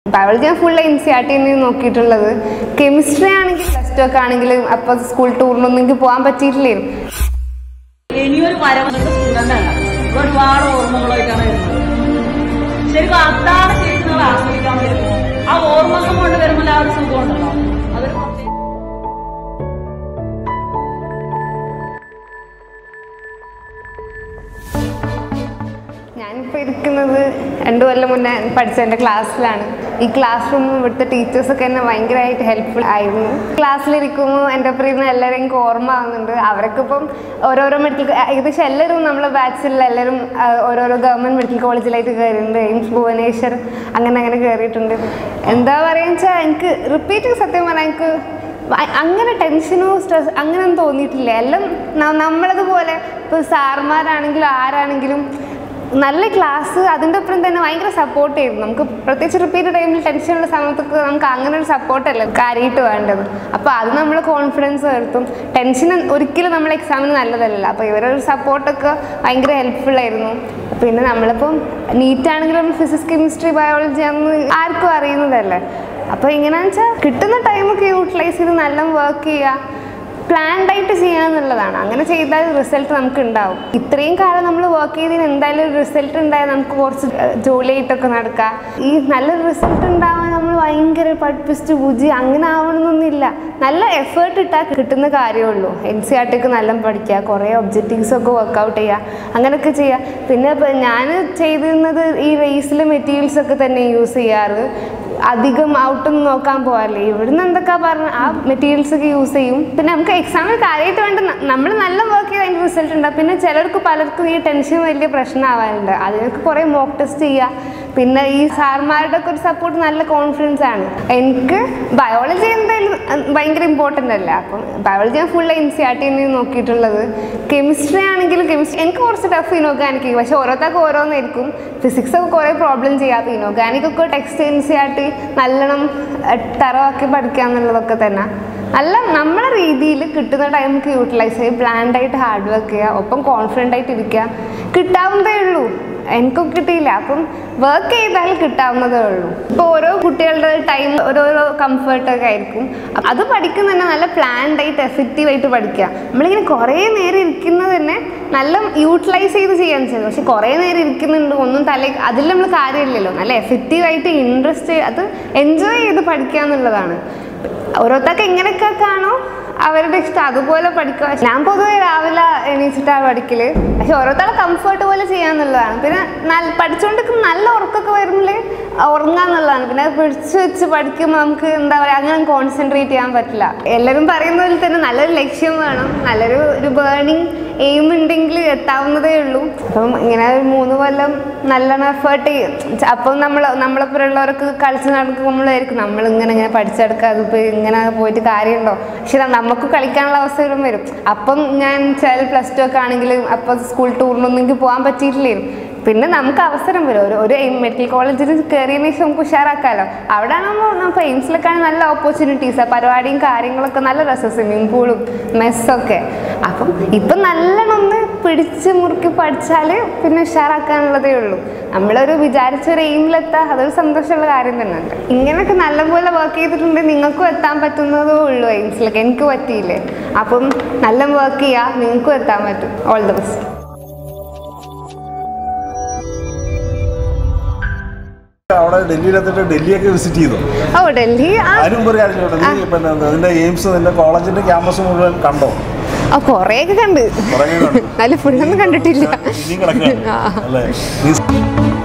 Biology ഞാൻ full N C R T തന്നെ നോക്കിയിട്ടുള്ളത് കെമിസ്ട്രി ആണെങ്കിൽ പ്ലസ് ടു ഒക്കെ ആണെങ്കിലും അപ്പോൾ സ്കൂൾ ടൂറിനൊന്നും എനിക്ക് പോകാൻ പറ്റിയിട്ടില്ലായിരുന്നു ഇനിയൊരു വരവന്നിട്ട് സ്റ്റുഡന്റാണ് ഒരുപാട് ഓർമ്മകളായിട്ടാണ് വരുന്നത് ശരിക്കും അതാണ് ശരിക്കും നമ്മൾ ആസ്വദിക്കാൻ വരുന്നത് ആ ഓർമ്മകൾ കൊണ്ട് വരുമ്പോൾ ആ ഒരു സുഖമുണ്ടല്ലോ അതൊരു പ്രത്യേക ഞാനിപ്പോൾ ഇരിക്കുന്നത് രണ്ടു കൊല്ലം മുന്നേ പഠിച്ച എൻ്റെ ക്ലാസ്സിലാണ് ഈ ക്ലാസ് റൂമും ഇവിടുത്തെ ടീച്ചേഴ്സൊക്കെ എന്നെ ഭയങ്കരമായിട്ട് ഹെൽപ്ഫുൾ ആയിരുന്നു ക്ലാസ്സിലിരിക്കുമ്പോൾ എൻ്റെ പ്രിയുന്ന എല്ലാവരും എനിക്ക് ഓർമ്മ ആവുന്നുണ്ട് അവരൊക്കെ ഇപ്പം ഓരോരോ മെഡിക്കൽ ഏകദേശം എല്ലാവരും നമ്മളെ ബാച്ചിലുള്ള എല്ലാവരും ആ, ഓരോരോ ഗവൺമെൻറ് മെഡിക്കൽ കോളേജിലായിട്ട് കയറിയിട്ടുണ്ട് എയിംസ് ഭുവനേശ്വർ അങ്ങനെ അങ്ങനെ കയറിയിട്ടുണ്ട് എന്താ പറയുക വെച്ചാൽ എനിക്ക് റിപ്പീറ്റ് സത്യം പറഞ്ഞാൽ എനിക്ക് അ- അങ്ങനെ ടെൻഷനോ സ്ട്രെസ് അങ്ങനെയൊന്നും തോന്നിയിട്ടില്ല എല്ലാം ന- നമ്മളതുപോലെ ഇപ്പോൾ സാർമാരാണെങ്കിലും ആരാണെങ്കിലും നല്ല ക്ലാസ് അതിൻ്റെ ഒപ്പം തന്നെ ഭയങ്കര സപ്പോർട്ട് ചെയ്തു നമുക്ക് പ്രത്യേകിച്ച് റിപ്പീറ്റ് ടൈമിൽ ടെൻഷനുള്ള സമയത്തൊക്കെ നമുക്ക് അങ്ങനെ ഒരു സപ്പോർട്ടല്ല കാര്യമായിട്ട് വേണ്ടത് അപ്പോൾ അത് നമ്മൾ കോൺഫിഡൻസ് വരുത്തും ടെൻഷൻ ഒരിക്കലും നമ്മൾ എക്സാമിന് നല്ലതല്ല അപ്പോൾ ഇവരുടെ ഒരു സപ്പോർട്ടൊക്കെ ഭയങ്കര ഹെൽപ്ഫുൾ ആയിരുന്നു പിന്നെ നമ്മളിപ്പം നീറ്റാണെങ്കിലും ഫിസിക്സ് കെമിസ്ട്രി ബയോളജി അന്ന് ആർക്കും അറിയുന്നതല്ലേ അപ്പോൾ ഇങ്ങനെയാണെന്ന് വെച്ചാൽ കിട്ടുന്ന ടൈമൊക്കെ യൂട്ടിലൈസ് ചെയ്ത് നല്ല വർക്ക് ചെയ്യുക പ്ലാൻഡ് ആയിട്ട് ചെയ്യുക എന്നുള്ളതാണ് അങ്ങനെ ചെയ്താൽ റിസൾട്ട് നമുക്ക് ഉണ്ടാവും ഇത്രയും കാലം നമ്മൾ വർക്ക് ചെയ്തതിന് എന്തായാലും ഒരു റിസൾട്ട് ഉണ്ടായാൽ നമുക്ക് കുറച്ച് ഏഹ്, ജോലിയായിട്ടൊക്കെ നടക്കാം ഈ നല്ലൊരു റിസൾട്ട് ഉണ്ടാവാൻ നമ്മൾ ഭയങ്കര പഠിപ്പിച്ച് ബുജി അങ്ങനെ ആവണമെന്നൊന്നുമില്ല നല്ല എഫേർട്ട് ഇട്ടാൽ കിട്ടുന്ന കാര്യമുള്ളൂ എൻ സി ആർ ടിക്ക് നല്ല പഠിക്കുക കുറേ ഒബ്ജക്റ്റീവ്സ് ഒക്കെ വർക്കൗട്ട് ചെയ്യുക അങ്ങനെയൊക്കെ ചെയ്യുക പിന്നെ ഇപ്പം ഞാൻ ചെയ്തിരുന്നത് ഈ റേസിലെ മെറ്റീരിയൽസ് ഒക്കെ തന്നെ യൂസ് ചെയ്യാറ് അധികം ഔട്ടൊന്നും നോക്കാൻ പോകാറില്ല ഇവിടുന്ന് എന്തൊക്കെ പറഞ്ഞ ആ മെറ്റീരിയൽസ് ഒക്കെ യൂസ് ചെയ്യും പിന്നെ നമുക്ക് എക്സാമിൽ കാര്യമായിട്ട് വേണ്ട നമ്മൾ നല്ല വർക്ക് ചെയ്ത് അതിൻ്റെ റിസൾട്ട് ഉണ്ടാവും പിന്നെ ചിലർക്ക് പലർക്കും ഈ ടെൻഷൻ വലിയ പ്രശ്നമാവാറുണ്ട് അതിനൊക്കെ കുറേ മോക്ക് ടെസ്റ്റ് ചെയ്യുക പിന്നെ ഈ സാർമാരുടെ ഒക്കെ ഒരു സപ്പോർട്ട് നല്ല കോൺഫിഡൻസ് ആണ് എനിക്ക് ബയോളജി എന്തായാലും അഹ് ഭയങ്കര ഇമ്പോർട്ടൻ്റ് അല്ല അപ്പം ബയോളജി ഞാൻ full N C R T തന്നെ നോക്കിയിട്ടുള്ളത് കെമിസ്ട്രി ആണെങ്കിലും കെമിസ്ട്രി എനിക്ക് കുറച്ച് ടഫ് ഇനോർഗാനിക് പക്ഷെ ഓരോരുത്തർക്ക് ഓരോന്നായിരിക്കും ഫിസിക്സ് ഒക്കെ കുറേ പ്രോബ്ലം ചെയ്യാത്ത ഇനോർഗാനിക് ഒക്കെ text N C R T നല്ലോണം തറവാക്കി പഠിക്കുക എന്നുള്ളതൊക്കെ തന്നെ അല്ല നമ്മളെ രീതിയിൽ കിട്ടുന്ന ടൈമിക്ക് യൂട്ടിലൈസ് ചെയ്യുക പ്ലാൻഡ് ആയിട്ട് ഹാർഡ് വർക്ക് ചെയ്യുക ഒപ്പം കോൺഫിഡൻ്റ് ആയിട്ട് ഇരിക്കുക കിട്ടാവുന്നതേ ഉള്ളൂ എനിക്കൊക്കെ കിട്ടിയില്ല അപ്പം വർക്ക് ചെയ്താൽ കിട്ടാവുന്നതേ ഉള്ളൂ ഇപ്പോൾ ഓരോ കുട്ടികളുടെ ടൈം ഓരോരോ കംഫർട്ടൊക്കെ ആയിരിക്കും അത് പഠിക്കുന്ന തന്നെ നല്ല പ്ലാൻഡ് ആയിട്ട് എഫക്റ്റീവ് ആയിട്ട് പഠിക്കുക നമ്മളിങ്ങനെ കുറേ നേരം ഇരിക്കുന്നത് തന്നെ നല്ല യൂട്ടിലൈസ് ചെയ്ത് ചെയ്യാൻ ചെയ്യും പക്ഷെ കുറേ നേരം ഇരിക്കുന്നുണ്ട് ഒന്നും തല അതിൽ നമ്മൾ കാര്യമില്ലല്ലോ നല്ല എഫക്റ്റീവ് ആയിട്ട് ഇൻട്രസ്റ്റ് അത് എൻജോയ് ചെയ്ത് പഠിക്കുക എന്നുള്ളതാണ് ഓരോരുത്തർക്ക് എങ്ങനെയൊക്കെ കാണോ അവരുടെ ഇഷ്ടം അതുപോലെ പഠിക്കുക ഞാൻ പൊതുവെ രാവിലെ എണീച്ചിട്ടാണ് പഠിക്കല് പക്ഷെ ഓരോരുത്തരുടെ കംഫർട്ട് പോലെ ചെയ്യാന്നുള്ളതാണ് പിന്നെ നല്ല പഠിച്ചുകൊണ്ടിരിക്കുമ്പോൾ നല്ല ഉറക്കമൊക്കെ വരുമ്പോൾ ഉറങ്ങാന്നുള്ളതാണ് പിന്നെ അത് പിടിച്ചു വെച്ച് പഠിക്കുമ്പോൾ നമുക്ക് എന്താ പറയുക അങ്ങനെ കോൺസെൻട്രേറ്റ് ചെയ്യാൻ പറ്റില്ല എല്ലാവരും പറയുന്ന പോലെ തന്നെ നല്ലൊരു ലക്ഷ്യം വേണം നല്ലൊരു ഒരു ബേണിംഗ് എയിം ഉണ്ടെങ്കിൽ എത്താവുന്നതേ ഉള്ളൂ അപ്പം ഇങ്ങനെ ഒരു മൂന്ന് കൊല്ലം നല്ലോണം എഫേർട്ട് ചെയ്യും അപ്പം നമ്മൾ നമ്മളെപ്പോലുള്ളവർക്ക് കളിച്ച് നടക്കുമ്പോഴായിരിക്കും നമ്മൾ ഇങ്ങനെ ഇങ്ങനെ പഠിച്ചെടുക്കുക അതിപ്പോൾ ഇങ്ങനെ പോയിട്ട് കാര്യമുണ്ടോ പക്ഷെ ഇതാ നമുക്ക് കളിക്കാനുള്ള അവസരം വരും അപ്പം ഞാൻ ചില പ്ലസ് ടു ഒക്കെ ആണെങ്കിലും അപ്പം സ്കൂൾ ടൂറിനൊന്നും എനിക്ക് പോകാൻ പറ്റിയിട്ടില്ലായിരുന്നു പിന്നെ നമുക്ക് അവസരം വരും ഒരു ഒരു മെഡിക്കൽ കോളേജിൽ കയറിയതിന് ശേഷം നമുക്ക് ഉഷാറാക്കാമല്ലോ അവിടെ ആകുമ്പോൾ നമുക്ക് എയിംസിലൊക്കെ ആണെങ്കിൽ നല്ല ഓപ്പർച്യൂണിറ്റീസ് പരിപാടിയും കാര്യങ്ങളൊക്കെ നല്ല രസം സ്വിമ്മിങ് പൂളും മെസ്സൊക്കെ അപ്പം ഇപ്പം നല്ലോണം ഒന്ന് പിടിച്ച് മുറുക്കി പഠിച്ചാൽ പിന്നെ ഉഷാറാക്കാനുള്ളതേ ഉള്ളൂ നമ്മളൊരു വിചാരിച്ചൊരു എയിമിലെത്താൻ അതൊരു സന്തോഷമുള്ള കാര്യം തന്നെയുണ്ട് ഇങ്ങനെയൊക്കെ നല്ലപോലെ വർക്ക് ചെയ്തിട്ടുണ്ടെങ്കിൽ നിങ്ങൾക്കും എത്താൻ പറ്റുന്നതേ ഉള്ളൂ എയിംസിലൊക്കെ എനിക്ക് പറ്റിയില്ലേ അപ്പം നല്ല വർക്ക് ചെയ്യുക നിങ്ങൾക്കും എത്താൻ പറ്റും ഓൾ ദ ബെസ്റ്റ് അവിടെ ഡൽഹിയിലെത്തിട്ട് ഡൽഹിയൊക്കെ വിസിറ്റ് ചെയ്തു ഓ ഡൽഹി ആ അതിന് മുമ്പ് ഒരു കാര്യം ചോദിക്കട്ടെ നീ പിന്നെ നിന്റെ എയിംസ് നിന്റെ കോളേജിന്റെ ക്യാമ്പസ് മുഴുവൻ കണ്ടോ ആ കുറേയൊക്കെ കണ്ട് കുറേ കണ്ടു നല്ല ഫുള്ളൊന്നും കണ്ടിട്ടില്ല ഇനിയും കിടക്കുകയാണ് ആ. അല്ലേ നീ